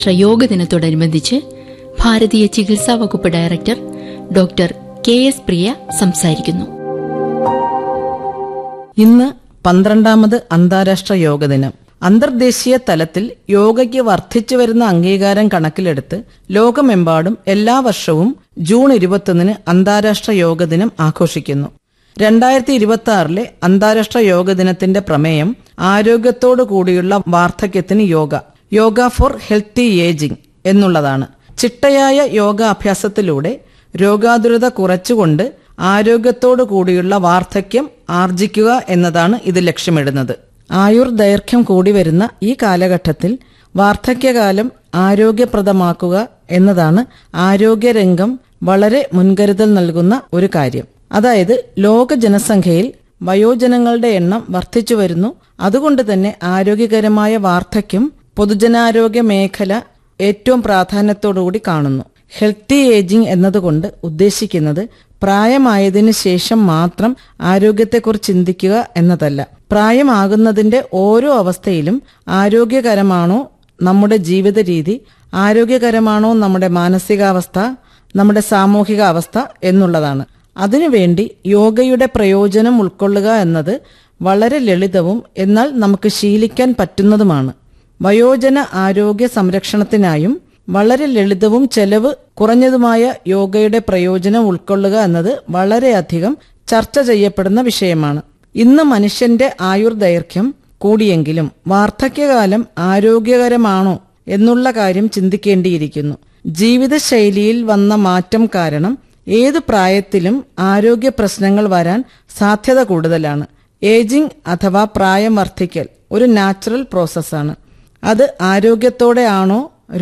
യോഗ ദിനത്തോടനുബന്ധിച്ച് ഭാരതീയ ചികിത്സാ വകുപ്പ് director doctor K S Priya സംസാരിക്കുന്നു ഇന്ന് പന്ത്രണ്ടാമത് അന്താരാഷ്ട്ര യോഗ ദിനം അന്തർദേശീയ തലത്തിൽ യോഗയ്ക്ക് വർദ്ധിച്ചു വരുന്ന അംഗീകാരം കണക്കിലെടുത്ത് ലോകമെമ്പാടും എല്ലാ വർഷവും ജൂൺ ഇരുപത്തൊന്നിന് അന്താരാഷ്ട്ര യോഗ ദിനം ആഘോഷിക്കുന്നു രണ്ടായിരത്തി ഇരുപത്തി ആറിലെ അന്താരാഷ്ട്ര യോഗ ദിനത്തിന്റെ പ്രമേയം ആരോഗ്യത്തോടു കൂടിയുള്ള വാർദ്ധക്യത്തിന് yoga yoga for healthy ageing എന്നുള്ളതാണ് ചിട്ടയായ യോഗാഭ്യാസത്തിലൂടെ രോഗാതുരത കുറച്ചുകൊണ്ട് ആരോഗ്യത്തോടു കൂടിയുള്ള വാർദ്ധക്യം ആർജിക്കുക എന്നതാണ് ഇത് ലക്ഷ്യമിടുന്നത് ആയുർ ദൈർഘ്യം കൂടി വരുന്ന ഈ കാലഘട്ടത്തിൽ വാർദ്ധക്യകാലം ആരോഗ്യപ്രദമാക്കുക എന്നതാണ് ആരോഗ്യരംഗം വളരെ മുൻകരുതൽ നൽകുന്ന ഒരു കാര്യം അതായത് ലോക ജനസംഖ്യയിൽ വയോജനങ്ങളുടെ എണ്ണം വർദ്ധിച്ചു വരുന്നു അതുകൊണ്ട് തന്നെ ആരോഗ്യകരമായ വാർദ്ധക്യം പൊതുജനാരോഗ്യ മേഖല ഏറ്റവും പ്രാധാന്യത്തോടുകൂടി കാണുന്നു ഹെൽത്തി ഏജിംഗ് എന്നതുകൊണ്ട് ഉദ്ദേശിക്കുന്നത് പ്രായമായതിനു ശേഷം മാത്രം ആരോഗ്യത്തെക്കുറിച്ച് ചിന്തിക്കുക എന്നതല്ല പ്രായമാകുന്നതിന്റെ ഓരോ അവസ്ഥയിലും ആരോഗ്യകരമാണോ നമ്മുടെ ജീവിത രീതി ആരോഗ്യകരമാണോ നമ്മുടെ മാനസികാവസ്ഥ നമ്മുടെ സാമൂഹിക അവസ്ഥ എന്നുള്ളതാണ് അതിനുവേണ്ടി യോഗയുടെ പ്രയോജനം ഉൾക്കൊള്ളുക എന്നത് വളരെ ലളിതവും എന്നാൽ നമുക്ക് ശീലിക്കാൻ പറ്റുന്നതുമാണ് വയോജന ആരോഗ്യ സംരക്ഷണത്തിനായും വളരെ ലളിതവും ചെലവ് കുറഞ്ഞതുമായ യോഗയുടെ പ്രയോജനം ഉൾക്കൊള്ളുക എന്നത് വളരെയധികം ചർച്ച ചെയ്യപ്പെടുന്ന വിഷയമാണ് ഇന്ന് മനുഷ്യന്റെ ആയുർദൈർഘ്യം കൂടിയെങ്കിലും വാർദ്ധക്യകാലം ആരോഗ്യകരമാണോ എന്നുള്ള കാര്യം ചിന്തിക്കേണ്ടിയിരിക്കുന്നു ജീവിതശൈലിയിൽ വന്ന മാറ്റം കാരണം ഏത് പ്രായത്തിലും ആരോഗ്യ പ്രശ്നങ്ങൾ വരാൻ സാധ്യത കൂടുതലാണ് ഏജിംഗ് അഥവാ പ്രായം വർദ്ധിക്കൽ ഒരു നാച്ചുറൽ പ്രോസസ്സാണ് അത് ആരോഗ്യത്തോടെ ആണോ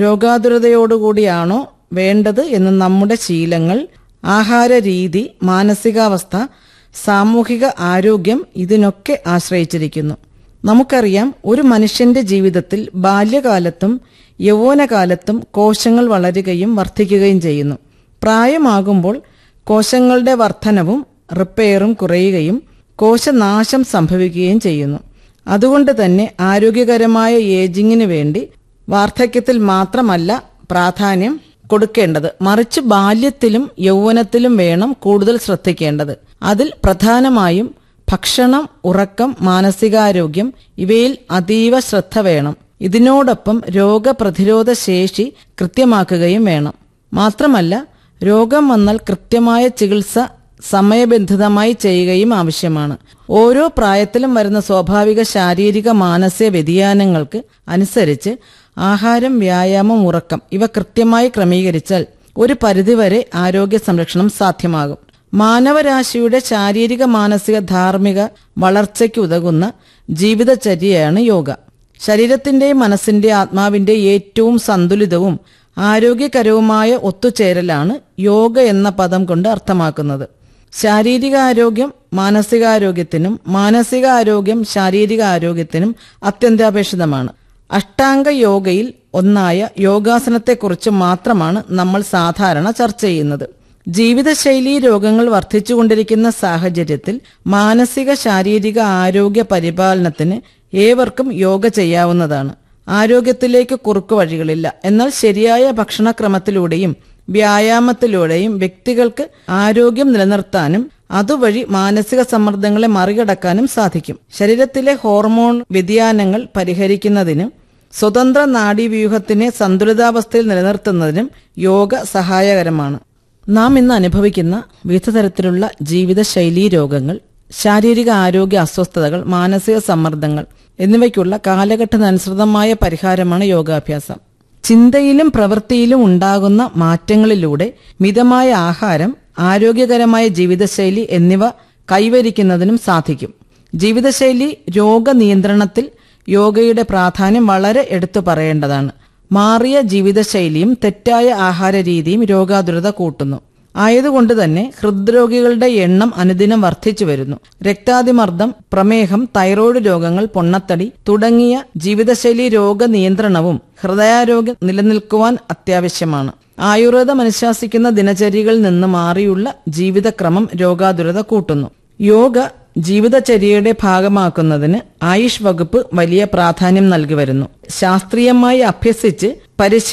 രോഗാതുരതയോടുകൂടിയാണോ വേണ്ടത് എന്ന് നമ്മുടെ ശീലങ്ങൾ ആഹാര രീതി മാനസികാവസ്ഥ സാമൂഹിക ആരോഗ്യം ഇതിനൊക്കെ ആശ്രയിച്ചിരിക്കുന്നു നമുക്കറിയാം ഒരു മനുഷ്യന്റെ ജീവിതത്തിൽ ബാല്യകാലത്തും യൗവനകാലത്തും കോശങ്ങൾ വളരുകയും വർദ്ധിക്കുകയും ചെയ്യുന്നു പ്രായമാകുമ്പോൾ കോശങ്ങളുടെ വർധനവും റിപ്പയറും കുറയുകയും കോശനാശം സംഭവിക്കുകയും ചെയ്യുന്നു അതുകൊണ്ട് തന്നെ ആരോഗ്യകരമായ ഏജിങ്ങിന് വേണ്ടി വാർദ്ധക്യത്തിൽ മാത്രമല്ല പ്രാധാന്യം കൊടുക്കേണ്ടത് മറിച്ച് ബാല്യത്തിലും യൗവനത്തിലും വേണം കൂടുതൽ ശ്രദ്ധിക്കേണ്ടത് അതിൽ പ്രധാനമായും ഭക്ഷണം ഉറക്കം മാനസികാരോഗ്യം ഇവയിൽ അതീവ ശ്രദ്ധ വേണം ഇതിനോടൊപ്പം രോഗപ്രതിരോധ ശേഷി കൃത്യമാക്കുകയും വേണം മാത്രമല്ല രോഗം വന്നാൽ കൃത്യമായ ചികിത്സ സമയബന്ധിതമായി ചെയ്യുകയും ആവശ്യമാണ് ഓരോ പ്രായത്തിലും വരുന്ന സ്വാഭാവിക ശാരീരിക മാനസിക വ്യതിയാനങ്ങൾക്ക് അനുസരിച്ച് ആഹാരം വ്യായാമം ഉറക്കം ഇവ കൃത്യമായി ക്രമീകരിച്ചാൽ ഒരു പരിധിവരെ ആരോഗ്യ സംരക്ഷണം സാധ്യമാകും മാനവരാശിയുടെ ശാരീരിക മാനസിക ധാർമ്മിക വളർച്ചയ്ക്ക് ഉതകുന്ന ജീവിതചര്യയാണ് യോഗ ശരീരത്തിന്റെയും മനസ്സിന്റെ ആത്മാവിന്റെ ഏറ്റവും സന്തുലിതവും ആരോഗ്യകരവുമായ ഒത്തുചേരലാണ് യോഗ എന്ന പദം കൊണ്ട് അർത്ഥമാക്കുന്നത് ശാരീരികാരോഗ്യം മാനസികാരോഗ്യത്തിനും മാനസികാരോഗ്യം ശാരീരിക ആരോഗ്യത്തിനും അത്യന്താപേക്ഷിതമാണ് അഷ്ടാംഗ യോഗയിൽ ഒന്നായ യോഗാസനത്തെക്കുറിച്ച് മാത്രമാണ് നമ്മൾ സാധാരണ ചർച്ച ചെയ്യുന്നത് ജീവിതശൈലീ രോഗങ്ങൾ വർദ്ധിച്ചുകൊണ്ടിരിക്കുന്ന സാഹചര്യത്തിൽ മാനസിക ശാരീരിക ആരോഗ്യ പരിപാലനത്തിന് ഏവർക്കും യോഗ ചെയ്യാവുന്നതാണ് ആരോഗ്യത്തിലേക്ക് കുറുക്കു വഴികളില്ല എന്നാൽ ശരിയായ ഭക്ഷണക്രമത്തിലൂടെയും വ്യായാമത്തിലൂടെയും വ്യക്തികൾക്ക് ആരോഗ്യം നിലനിർത്താനും അതുവഴി മാനസിക സമ്മർദ്ദങ്ങളെ മറികടക്കാനും സാധിക്കും ശരീരത്തിലെ ഹോർമോൺ വ്യതിയാനങ്ങൾ പരിഹരിക്കുന്നതിനും സ്വതന്ത്ര നാഡീവ്യൂഹത്തിനെ സന്തുലിതാവസ്ഥയിൽ നിലനിർത്തുന്നതിനും യോഗ സഹായകരമാണ് നാം ഇന്ന് അനുഭവിക്കുന്ന വിവിധ തരത്തിലുള്ള ജീവിതശൈലീ രോഗങ്ങൾ ശാരീരിക ആരോഗ്യ അസ്വസ്ഥതകൾ മാനസിക സമ്മർദ്ദങ്ങൾ എന്നിവയ്ക്കുള്ള കാലഘട്ടത്തിനനുസൃതമായ പരിഹാരമാണ് യോഗാഭ്യാസം ചിന്തയിലും പ്രവൃത്തിയിലും ഉണ്ടാകുന്ന മാറ്റങ്ങളിലൂടെ മിതമായ ആഹാരം ആരോഗ്യകരമായ ജീവിതശൈലി എന്നിവ കൈവരിക്കുന്നതിനും സാധിക്കും ജീവിതശൈലി രോഗനിയന്ത്രണത്തിൽ യോഗയുടെ പ്രാധാന്യം വളരെ എടുത്തു പറയേണ്ടതാണ് മാറിയ ജീവിതശൈലിയും തെറ്റായ ആഹാര രീതിയും രോഗാതുരത കൂട്ടുന്നു ആയതുകൊണ്ട് തന്നെ ഹൃദ്രോഗികളുടെ എണ്ണം അനുദിനം വർദ്ധിച്ചു വരുന്നു രക്താതിമർദ്ദം പ്രമേഹം തൈറോയ്ഡ് രോഗങ്ങൾ പൊണ്ണത്തടി തുടങ്ങിയ ജീവിതശൈലി രോഗനിയന്ത്രണവും ഹൃദയാരോഗ്യം നിലനിൽക്കുവാൻ അത്യാവശ്യമാണ് ആയുർവേദം അനുശാസിക്കുന്ന ദിനചര്യകളിൽ നിന്ന് മാറിയുള്ള ജീവിതക്രമം രോഗാതുരത കൂട്ടുന്നു യോഗ ജീവിതചര്യയുടെ ഭാഗമാക്കുന്നതിന് ആയുഷ് വകുപ്പ് വലിയ പ്രാധാന്യം നൽകി വരുന്നു ശാസ്ത്രീയമായി അഭ്യസിച്ച് പരിശീലനം